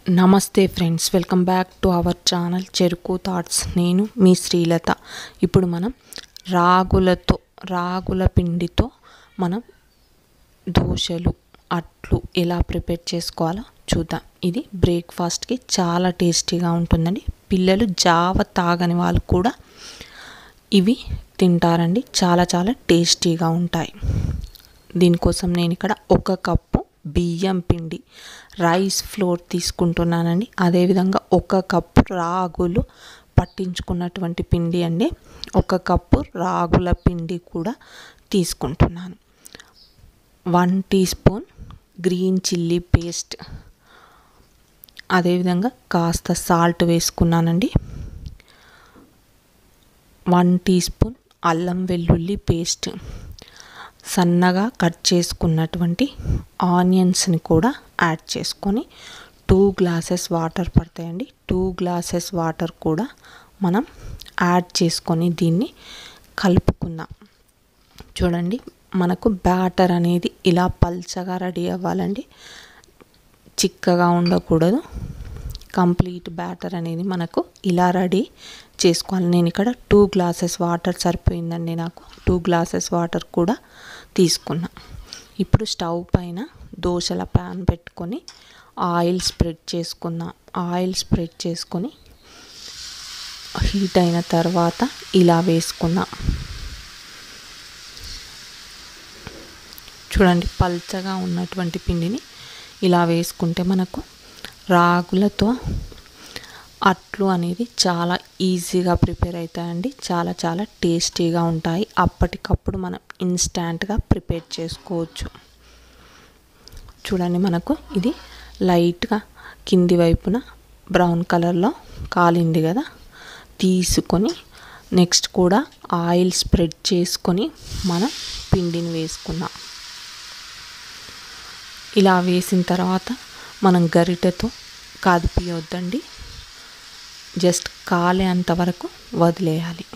నమస్తే friends welcome back to our channel Cheruku thoughts నేను మీ శ్రీలత ఇప్పుడు మనం రాగులతో రాగుల పిండితో మనం దోశలు అట్లు ఎలా ప్రిపేర్ చేసుకోవాలో చూద్దాం ఇది బ్రేక్ఫాస్ట్కి చాలా టేస్టీగా ఉంటుందండి పిల్లలు జావ తాగని వాళ్ళు కూడా ఇవి తింటారండి చాలా చాలా టేస్టీగా ఉంటాయి దీనికోసం నేను ఇక్కడ ఒక కప్పు బియ్యం పిండి రైస్ ఫ్లోర్ తీసుకుంటున్నానండి అదేవిధంగా ఒక కప్పు రాగులు పట్టించుకున్నటువంటి పిండి అండి ఒక కప్పు రాగుల పిండి కూడా తీసుకుంటున్నాను one teaspoon green chilli paste అదేవిధంగా కాస్త సాల్ట్ వేసుకున్నానండి వన్ టీ స్పూన్ అల్లం వెల్లుల్లి పేస్ట్ సన్నగా కట్ చేసుకున్నటువంటి ఆనియన్స్ని కూడా యాడ్ చేసుకొని టూ గ్లాసెస్ వాటర్ పడతాయండి టూ గ్లాసెస్ వాటర్ కూడా మనం యాడ్ చేసుకొని దీన్ని కలుపుకుందాం చూడండి మనకు బ్యాటర్ అనేది ఇలా పల్చగా రెడీ అవ్వాలండి చిక్కగా ఉండకూడదు కంప్లీట్ బ్యాటర్ అనేది మనకు ఇలా రెడీ చేసుకోవాలి నేను ఇక్కడ టూ గ్లాసెస్ వాటర్ సరిపోయిందండి నాకు టూ గ్లాసెస్ వాటర్ కూడా తీసుకున్నా ఇప్పుడు స్టవ్ పైన దోశల ప్యాన్ పెట్టుకొని ఆయిల్ స్ప్రెడ్ చేసుకున్నా ఆయిల్ స్ప్రెడ్ చేసుకొని హీట్ అయిన తర్వాత ఇలా వేసుకున్నా చూడండి పల్చగా ఉన్నటువంటి పిండిని ఇలా వేసుకుంటే మనకు రాగులతో అట్లు అనేది చాలా ఈజీగా ప్రిపేర్ అవుతాయండి చాలా చాలా టేస్టీగా ఉంటాయి అప్పటికప్పుడు మనం ఇన్స్టాంట్గా ప్రిపేర్ చేసుకోవచ్చు చూడండి మనకు ఇది లైట్గా కింది వైపున బ్రౌన్ కలర్లో కాలింది కదా తీసుకొని నెక్స్ట్ కూడా ఆయిల్ స్ప్రెడ్ చేసుకొని మనం పిండిని వేసుకున్నాం ఇలా వేసిన తర్వాత మనం గరిటెతో కదిపియొద్దండి జస్ట్ కాలేంత వరకు వదిలేయాలి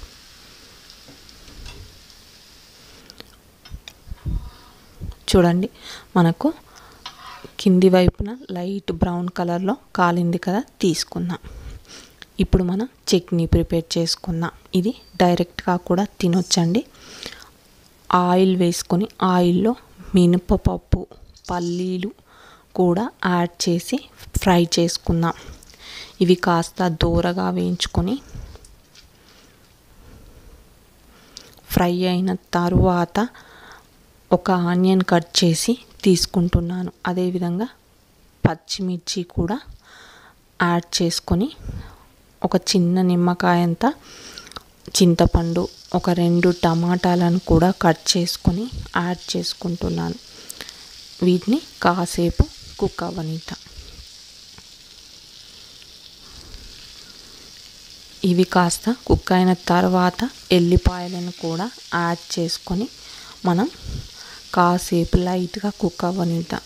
చూడండి మనకు కింది వైపున లైట్ బ్రౌన్ కలర్లో కాలింది కదా తీసుకుందాం ఇప్పుడు మనం చట్నీ ప్రిపేర్ చేసుకుందాం ఇది డైరెక్ట్గా కూడా తినొచ్చండి ఆయిల్ వేసుకొని ఆయిల్లో మినపప్పు పల్లీలు కూడా యాడ్ చేసి ఫ్రై చేసుకుందాం ఇవి కాస్త దూరగా వేయించుకొని ఫ్రై అయిన తరువాత ఒక ఆనియన్ కట్ చేసి తీసుకుంటున్నాను అదేవిధంగా పచ్చిమిర్చి కూడా యాడ్ చేసుకొని ఒక చిన్న నిమ్మకాయంత చింతపండు ఒక రెండు టమాటాలను కూడా కట్ చేసుకొని యాడ్ చేసుకుంటున్నాను వీటిని కాసేపు కుక్ అవ్వనిద్దాం ఇవి కాస్త కుక్ అయిన తర్వాత ఎల్లిపాయలను కూడా యాడ్ చేసుకొని మనం కాసేపు లైట్గా కుక్ అవ్వనిద్దాం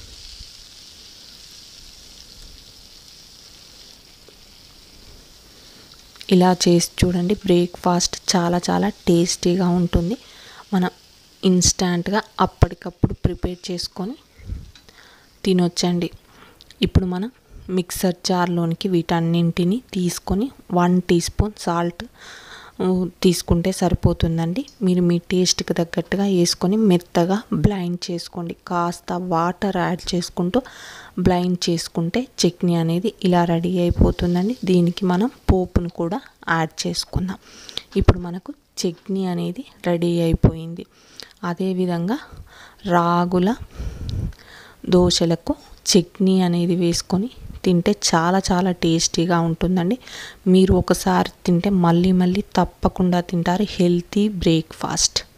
ఇలా చేసి చూడండి బ్రేక్ఫాస్ట్ చాలా చాలా టేస్టీగా ఉంటుంది మనం ఇన్స్టాంట్గా అప్పటికప్పుడు ప్రిపేర్ చేసుకొని తినొచ్చండి ఇప్పుడు మనం మిక్సర్ జార్లోనికి వీటన్నింటిని తీసుకొని వన్ టీ స్పూన్ సాల్ట్ తీసుకుంటే సరిపోతుందండి మీరు మీ టేస్ట్కి తగ్గట్టుగా వేసుకొని మెత్తగా బ్లైండ్ చేసుకోండి కాస్త వాటర్ యాడ్ చేసుకుంటూ బ్లైండ్ చేసుకుంటే చట్నీ అనేది ఇలా రెడీ అయిపోతుందండి దీనికి మనం పోపును కూడా యాడ్ చేసుకుందాం ఇప్పుడు మనకు చట్నీ అనేది రెడీ అయిపోయింది అదేవిధంగా రాగుల దోశలకు చట్నీ అనేది వేసుకొని తింటే చాలా చాలా టేస్టీగా ఉంటుందండి మీరు ఒకసారి తింటే మళ్ళీ మళ్ళీ తప్పకుండా తింటారు హెల్తీ బ్రేక్ఫాస్ట్